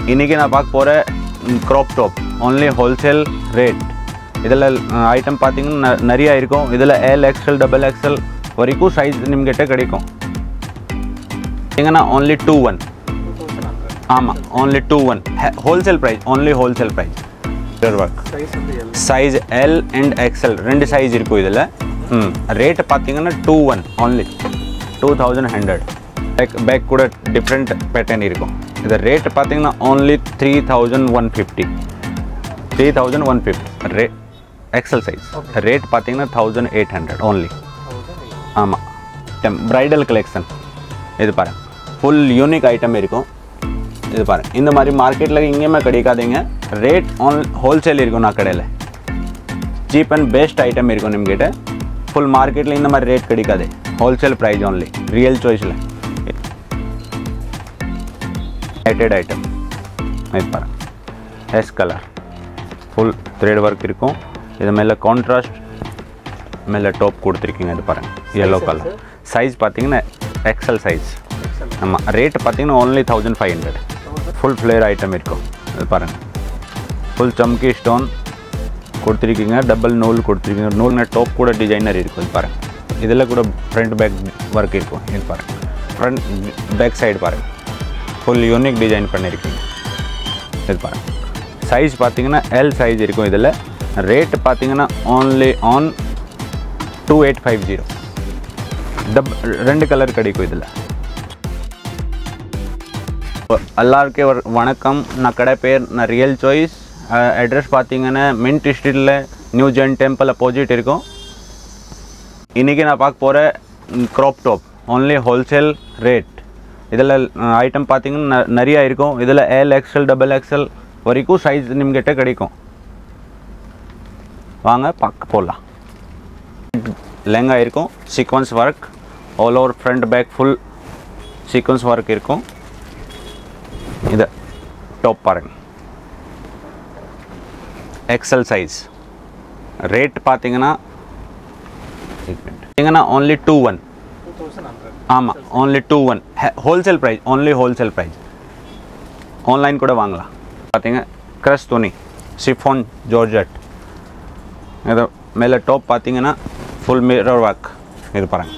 இன்றைக்கி நான் பார்க்க போகிற crop top only wholesale rate இதில் ஐட்டம் பார்த்தீங்கன்னா ந- நிறையா இருக்கும் இதில் எல் எக்ஸ்எல் டபுள் எக்ஸ்எல் வரைக்கும் சைஸ் ನಿಮ್ಗಿட்ட கிடைக்கும் பார்த்தீங்கன்னா ஓன்லி டூ ஒன் ஆமாம் only two one wholesale price only wholesale price work size வந்து L size L and XL ரெண்டு சைஸ் இருக்கும் இதில் ம் ரேட் பார்த்தீங்கன்னா two one only two thousand hundred back back கூட டிஃப்ரெண்ட் பேட்டர்ன் இருக்கும் இது ரேட் பார்த்தீங்கன்னா only three thousand one fifty three thousand one fifty ரே எக்ஸல் சைஸ் ரேட் பார்த்தீங்கன்னா தௌசண்ட் எயிட் ஹண்ட்ரட் ஓன்லி ஆமாம் ப்ரைடல் கலெக்ஷன் இது பாருங்க ஃபுல் யூனிக் ஐட்டம் இருக்கும் இது பாருங்க இந்த மாதிரி மார்க்கெட்டில் எங்கேயுமே கிடைக்காதீங்க ரேட் ஆன் ஹோல்சேல் இருக்கும் நான் கடையில் சீப் அண்ட் பெஸ்ட் ஐட்டம் இருக்கும் ನಿಮ್கிட்ட ஃபுல் மார்க்கெட்டில் இந்த மாதிரி ரேட் கிடைக்காது ஹோல்சேல் ப்ரைஸ் ஓன்லி ரியல் சாய்ஸில் ரேட்டட் ஐட்டம் இது பாருங்க S colour full thread work இருக்கும் இது மேலே கான்ட்ராஸ்ட் மேலே டாப் கொடுத்துருக்கீங்க இது பாருங்க yellow கலர் சைஸ் பார்த்தீங்கன்னா எக்ஸல் சைஸ் ஆமாம் ரேட் பார்த்தீங்கன்னா only thousand five hundred full flare item இருக்கும் இது பாருங்கள் ஃபுல் சம்கி ஸ்டோன் கொடுத்துருக்கீங்க டபுள் நூல் கொடுத்துருக்கீங்க நூல்னா டாப் கூட டிசைனர் இருக்கும் இது பாருங்க இதில் கூட ஃப்ரண்ட் பேக் ஒர்க் இருக்கும் இது பாருங்க ஃப்ரண்ட் பேக் சைடு பாருங்க ஃபுல் யூனிக் டிசைன் பண்ணியிருக்கீங்க இது பாருங்க சைஸ் பார்த்தீங்கன்னா எல் சைஸ் இருக்கும் இதில் ரேட் பார்த்தீங்கன்னா only on two eight five zero டப் ரெண்டு கலர் கிடைக்கும் இதில் எல்லாருக்கும் ஒரு வணக்கம் நான் கடை பேர் நான் ரியல் சாய்ஸ் அட்ரஸ் பார்த்தீங்கன்னா மின்ட் ஸ்ட்ரீட்டில் நியூ ஜெயின் டெம்பிள் அப்போசிட் இருக்கும் இன்றைக்கி நான் பார்க்க போகிற crop top only wholesale rate இதில் ஐட்டம் பார்த்தீங்கன்னா ந- நிறையா இருக்கும் இதில் எல் எக்ஸ்எல் டபுள் எக்ஸ்எல் வரைக்கும் சைஸ் ನಿಮ್கிட்ட கிடைக்கும் வாங்க பார்க்க போகலாம் லெங்கா இருக்கும் sequins work all over front back full sequins work இருக்கும் இது டாப் பாருங்க எக்ஸல் சைஸ் ரேட் பார்த்தீங்கன்னா பார்த்தீங்கன்னா only two one two thousand hundred ஆமாம் only two one wholesale price only wholesale price online கூட வாங்கலாம் பார்த்தீங்க க்ரஷ் துணி சிஃபான் ஜார்ஜட் இது மேலே டாப் பார்த்தீங்கன்னா ஃபுல் மிரர் ஒர்க் இது பாருங்க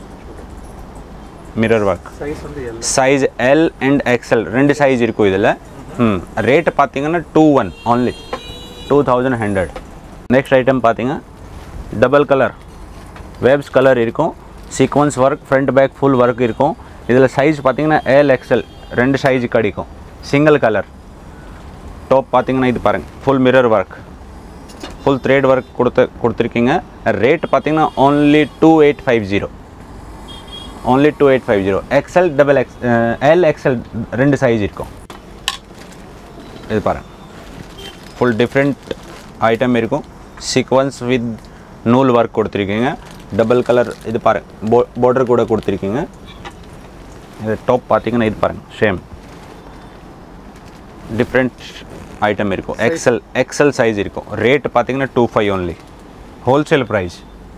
மிரர் ஒர்க் சைஸ் வந்து L size L and XL ரெண்டு சைஸ் இருக்கும் இதில் ம் ரேட் பார்த்தீங்கன்னா two one only two thousand hundred next item பார்த்தீங்க டபுள் கலர் வேப்ஸ் கலர் இருக்கும் sequins work front back full work இருக்கும் இதில் சைஸ் பார்த்தீங்கன்னா எல் எக்ஸ்எல் ரெண்டு சைஸ் கிடைக்கும் சிங்கிள் கலர் டாப் பார்த்தீங்கன்னா இது பாருங்கள் full mirror work full thread work கொடுத்து கொடுத்துருக்கீங்க ரேட் பார்த்தீங்கன்னா only two eight five zero only two eight five zero XL double X L XL ரெண்டு சைஸ் இருக்கும் இது பாருங்க ஃபுல் டிஃப்ரெண்ட் ஐட்டம் இருக்கும் சீக்வன்ஸ் வித் நூல் ஒர்க் கொடுத்துருக்கீங்க டபுள் கலர் இது பாருங்க போ border கூட கொடுத்துருக்கீங்க இது டாப் பார்த்தீங்கன்னா இது பாருங்க சேம் டிஃப்ரெண்ட் ஐட்டம் இருக்கும் எக்ஸல் எக்ஸல் சைஸ் இருக்கும் ரேட் பார்த்தீங்கன்னா two five only wholesale price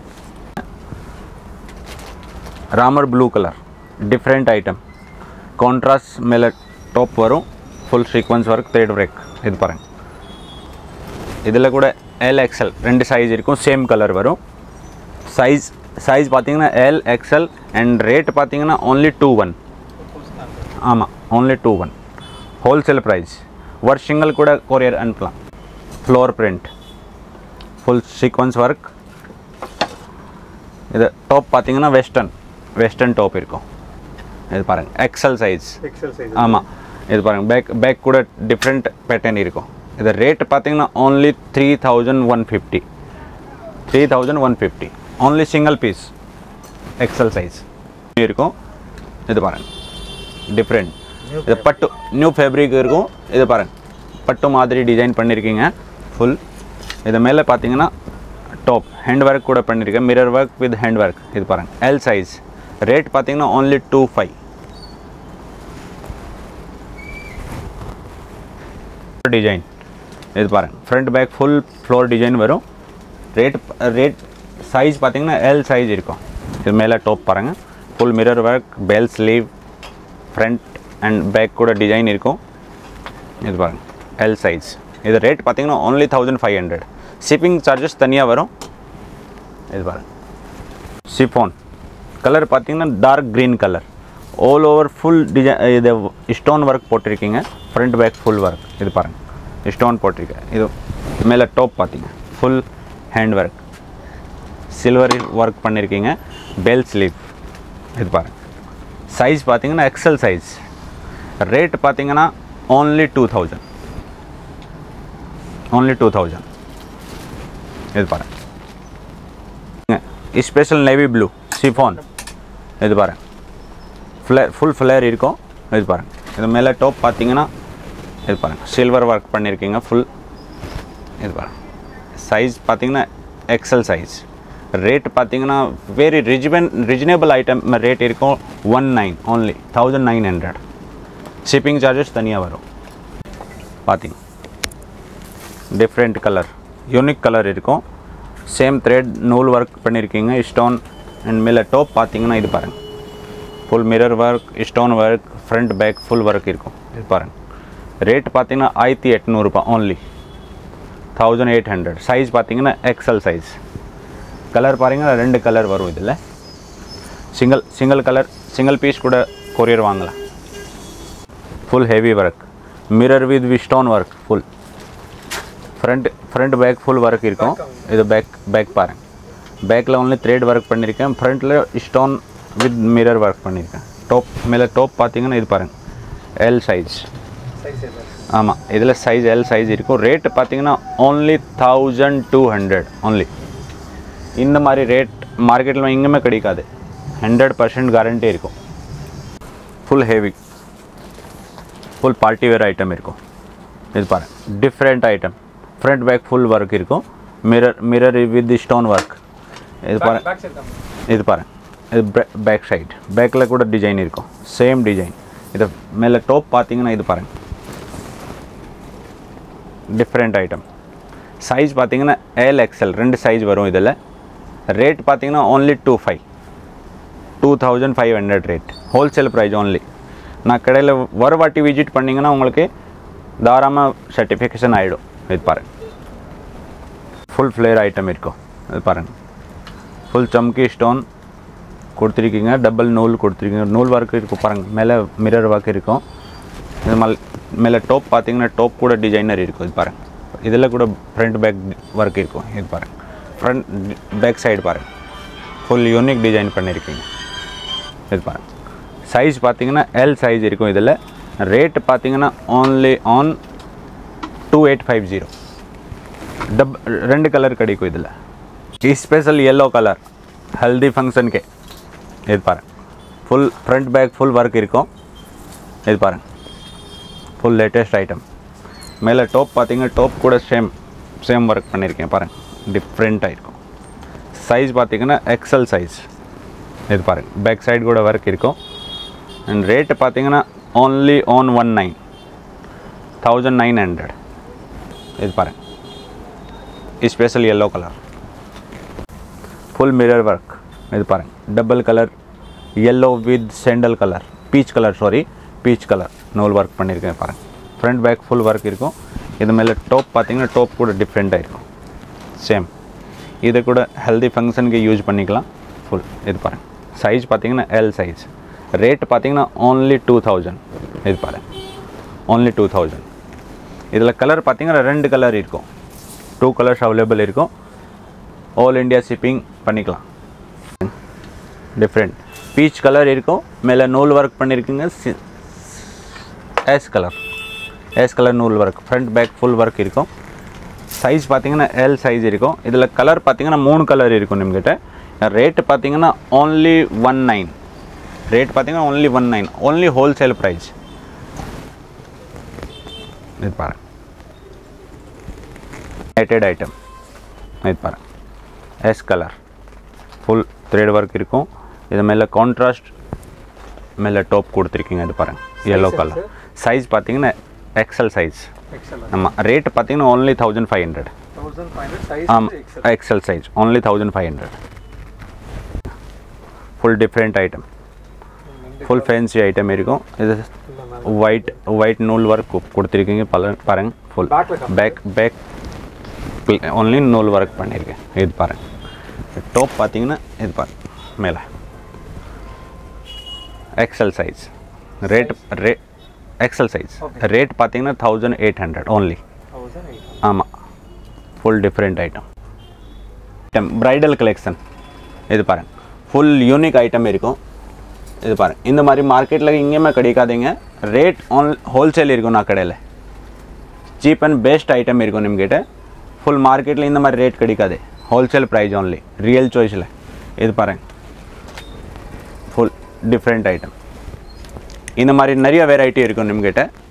Ramar blue colour different item contrast மேலே டாப் வரும் full sequins work thread break இது பாருங்க இதில் கூட எல் எக்ஸ்எல் ரெண்டு சைஸ் இருக்கும் சேம் கலர் வரும் சைஸ் சைஸ் பார்த்தீங்கன்னா எல் எக்ஸ்எல் அண்ட் ரேட் பார்த்தீங்கன்னா only two one two thousand hundred ஆமாம் only two one wholesale price ஒரு சிங்கிள் கூட கொரியர் அனுப்பலாம் floor print full sequins work இது டாப் பார்த்தீங்கன்னா வெஸ்டர்ன் வெஸ்டர்ன் டாப் இருக்கும் இது பாருங்கள் எக்ஸல் சைஸ் எக்ஸல் சைஸ் ஆமாம் இது பாருங்கள் பேக் பேக் கூட டிஃப்ரெண்ட் பேட்டர்ன் இருக்கும் இது ரேட் பார்த்தீங்கன்னா only three thousand one fifty three thousand one fifty only single piece XL size இருக்கும் இது பாருங்கள் டிஃப்ரெண்ட் இது பட்டு நியூ ஃபேப்ரிக் இருக்கும் இது பாருங்கள் பட்டு மாதிரி டிசைன் பண்ணியிருக்கீங்க ஃபுல் இது மேலே பார்த்தீங்கன்னா டாப் ஹேண்ட் ஒர்க் கூட பண்ணியிருக்கேன் mirror work with hand work இது பாருங்கள் எல் சைஸ் ரேட் பார்த்தீங்கன்னா ஓன்லி டூ ஃபைவ் டிசைன் இது பாருங்க front back full floor design வரும் ரேட் ரேட் சைஸ் பார்த்தீங்கன்னா எல் சைஸ் இருக்கும் இது மேலே டாப் பாருங்கள் full mirror work bell sleeve front and back கூட டிசைன் இருக்கும் இது பாருங்க எல் சைஸ் இது ரேட் பார்த்தீங்கன்னா only thousand five hundred shipping charges தனியாக வரும் இது பாருங்க சிஃபோன் கலர் பார்த்தீங்கன்னா dark green colour all over full design இது ஸ்டோன் ஒர்க் போட்டிருக்கீங்க ஃப்ரண்ட் பேக் ஃபுல் ஒர்க் இது பாருங்கள் ஸ்டோன் போட்டிருக்கேன் இது மேலே டாப் பார்த்தீங்க full hand work silver work பண்ணியிருக்கீங்க பெல் ஸ்லீவ் இது பாருங்கள் சைஸ் பார்த்தீங்கன்னா எக்ஸல் சைஸ் ரேட் பார்த்தீங்கன்னா only two thousand only two thousand இது பாருங்க ஸ்பெஷல் நேவி ப்ளூ சிஃபான் இது பாருங்க ஃப்ளேர் ஃபுல் ஃப்ளேர் இருக்கும் இது பாருங்க இது மேலே டாப் பார்த்தீங்கன்னா இது பாருங்க சில்வர் ஒர்க் பண்ணியிருக்கீங்க ஃபுல் இது பாருங்க சைஸ் பார்த்தீங்கன்னா எக்ஸல் சைஸ் ரேட் பார்த்தீங்கன்னா வெரி ரிஜிபன் ரிஜனபிள் ஐட்டம் ரேட் இருக்கும் one nine only thousand nine hundred shipping charges தனியாக வரும் பார்த்தீங்க டிஃப்ரெண்ட் கலர் யூனிக் கலர் இருக்கும் சேம் த்ரெட் நூல் ஒர்க் பண்ணியிருக்கீங்க ஸ்டோன் அண்ட் மேலே டாப் பார்த்தீங்கன்னா இது பாருங்கள் full mirror work stone work front back full work இருக்கும் இது பாருங்கள் ரேட் பார்த்தீங்கன்னா ஆயிரத்தி எட்நூறுபா only thousand eight hundred size பார்த்தீங்கன்னா எக்ஸல் சைஸ் கலர் பாருங்கள் ரெண்டு கலர் வரும் இதில் single single colour single piece கூட கொரியர் வாங்கலாம் full heavy work mirror with வி stone work full front front back full work இருக்கும் இது பேக் பேக் பாருங்க பேக்கில் ஒன்லி த்ரெட் ஒர்க் பண்ணியிருக்கேன் ஃப்ரண்ட்டில் ஸ்டோன் வித் மிரர் ஒர்க் பண்ணியிருக்கேன் டாப் மேலே டாப் பார்த்தீங்கன்னா இது பாருங்க எல் சைஸ் சைஸ் எல்லாம் ஆமாம் இதில் சைஸ் எல் சைஸ் இருக்கும் ரேட் பார்த்தீங்கன்னா only thousand two hundred only இந்த மாதிரி ரேட் மார்க்கெட்டில் எங்கேயுமே கிடைக்காது ஹண்ட்ரட் பர்சன்ட் கேரண்டி இருக்கும் full heavy full party wear item இருக்கும் இது பாருங்க different item front back full work இருக்கும் mirror mirror with stone work இது பாருங்க பேக் சைடு தான் இது பாருங்க இது பேக் சைடு பேக்கில் கூட டிசைன் இருக்கும் சேம் டிசைன் இது மேலே டாப் பார்த்தீங்கன்னா இது பாருங்க டிஃப்ரெண்ட் ஐட்டம் சைஸ் பார்த்தீங்கன்னா எல் எக்ஸ்எல் ரெண்டு சைஸ் வரும் இதில் ரேட் பார்த்தீங்கன்னா only two five two thousand five hundred rate wholesale price only நான் கடையில் ஒரு வாட்டி விசிட் பண்ணிங்கன்னா உங்களுக்கு தாராளமாக சர்டிஃபிகேஷன் ஆகிடும் இது பாருங்க ஃபுல் ஃப்ளேர் ஐட்டம் இருக்கும் இது பாருங்கள் ஃபுல் சம்கி ஸ்டோன் கொடுத்துருக்கீங்க டபுள் நூல் கொடுத்துருக்கீங்க நூல் ஒர்க் இருக்கும் பாருங்கள் மேலே மிரர் ஒர்க் இருக்கும் இது மல் மேலே டாப் பார்த்தீங்கன்னா டாப் கூட டிசைனர் இருக்கும் இது பாருங்கள் இதில் கூட ஃப்ரண்ட் பேக் ஒர்க் இருக்கும் இது பாருங்கள் ஃப்ரண்ட் பேக் சைடு பாருங்கள் ஃபுல் யூனிக் டிசைன் பண்ணியிருக்கீங்க இது பாருங்கள் சைஸ் பார்த்தீங்கன்னா எல் சைஸ் இருக்கும் இதில் ரேட் பார்த்தீங்கன்னா only on two eight five zero டப் ரெண்டு கலர் கிடைக்கும் இதில் ஸ்பெஷல் yellow கலர் ஹல்தி ஃபங்க்ஷனுக்கு இது பாருங்க full front back full work இருக்கும் இது பாருங்க ஃபுல் லேட்டஸ்ட் ஐட்டம் மேலே டாப் பார்த்தீங்கன்னா டாப் கூட சேம் சேம் ஒர்க் பண்ணியிருக்கேன் பாருங்க டிஃப்ரெண்ட்டாக இருக்கும் சைஸ் பார்த்தீங்கன்னா எக்ஸல் சைஸ் இது பாருங்க பேக் சைடு கூட ஒர்க் இருக்கும் அண்ட் ரேட்டு பார்த்தீங்கன்னா only on one nine thousand nine hundred இது பாருங்க special yellow colour full mirror work இது பாருங்க double colour yellow with sandal colour peach colour sari peach colour நூல் ஒர்க் பண்ணியிருக்கேன் பாருங்க ஃப்ரண்ட் பேக் ஃபுல் ஒர்க் இருக்கும் இது மேலே டாப் பார்த்தீங்கன்னா டாப் கூட டிஃப்ரெண்ட்டாக இருக்கும் சேம் இது கூட ஹெல்தி ஃபங்க்ஷனுக்கு யூஸ் பண்ணிக்கலாம் ஃபுல் இது பாருங்க சைஸ் பார்த்தீங்கன்னா எல் சைஸ் ரேட் பார்த்தீங்கன்னா ஓன்லி டூ தௌசண்ட் இது பாருங்க ஓன்லி டூ தௌசண்ட் இதில் கலர் பார்த்தீங்கன்னா ரெண்டு கலர் இருக்கும் டூ கலர்ஸ் அவைலபிள் இருக்கும் ஆல் இண்டியா ஷிப்பிங் பண்ணிக்கலாம் டிஃப்ரெண்ட் பீச் கலர் இருக்கும் மேலே நூல் ஒர்க் பண்ணியிருக்குங்க எஸ் கலர் எஸ் கலர் நூல் work front back full work இருக்கும் சைஸ் பார்த்தீங்கன்னா எல் சைஸ் இருக்கும் இதில் கலர் பார்த்தீங்கன்னா மூணு கலர் இருக்கும் நம்மக்கிட்ட ரேட்டு பார்த்தீங்கன்னா ஓன்லி ஒன் நைன் ரேட் பார்த்தீங்கன்னா only one nine only wholesale price இது பாருங்க யுனைடெட் ஐட்டம் இது பாருங்க S colour full thread work இருக்கும் இது மேலே கான்ட்ராஸ்ட் மேலே டாப் கொடுத்துருக்கீங்க இது பாருங்க yellow Size கலர் சைஸ் பார்த்தீங்கன்னா எக்ஸல் சைஸ் எக்ஸல் நம்ம ரேட் பார்த்தீங்கன்னா only thousand five hundred thousand five hundred size ஆமாம் XL XL size only thousand five hundred full different item full fancy item இருக்கும் இது ஒயிட் ஒயிட் நூல் work கொடுத்துருக்கீங்க பல பாருங்க ஃபுல் பேக்ல காமி பேக் பேக் ஒன்லி நூல் ஒர்க் பண்ணியிருக்கேன் இது பாருங்க டாப் பார்த்தீங்கன்னா இது பாருங்க மேலே எக்ஸல் சைஸ் ரேட் ரே எக்ஸல் சைஸ் Okay. ரேட் பார்த்தீங்கன்னா thousand eight hundred only thousand eight ஆமாம் full different item item bridal collection இது பாருங்க ஃபுல் யூனிக் ஐட்டம் இருக்கும் இது பாருங்க இந்த மாதிரி மார்க்கெட்டில் எங்கேயுமே கிடைக்காதீங்க ரேட் ஆன் ஹோல்சேல் இருக்கும் நான் கடையில் சீப் அண்ட் பெஸ்ட் ஐட்டம் இருக்கும் ನಿಮ್ಗಿட்ட ஃபுல் மார்க்கெட்டில் இந்த மாதிரி ரேட் கிடைக்காது ஹோல்சேல் ப்ரைஸ் ஓன்லி ரியல் சாய்ஸில் இது பாருங்க ஃபுல் டிஃப்ரெண்ட் ஐட்டம் இந்த மாதிரி நிறைய வெரைட்டி இருக்கும் ನಿಮ್கிட்ட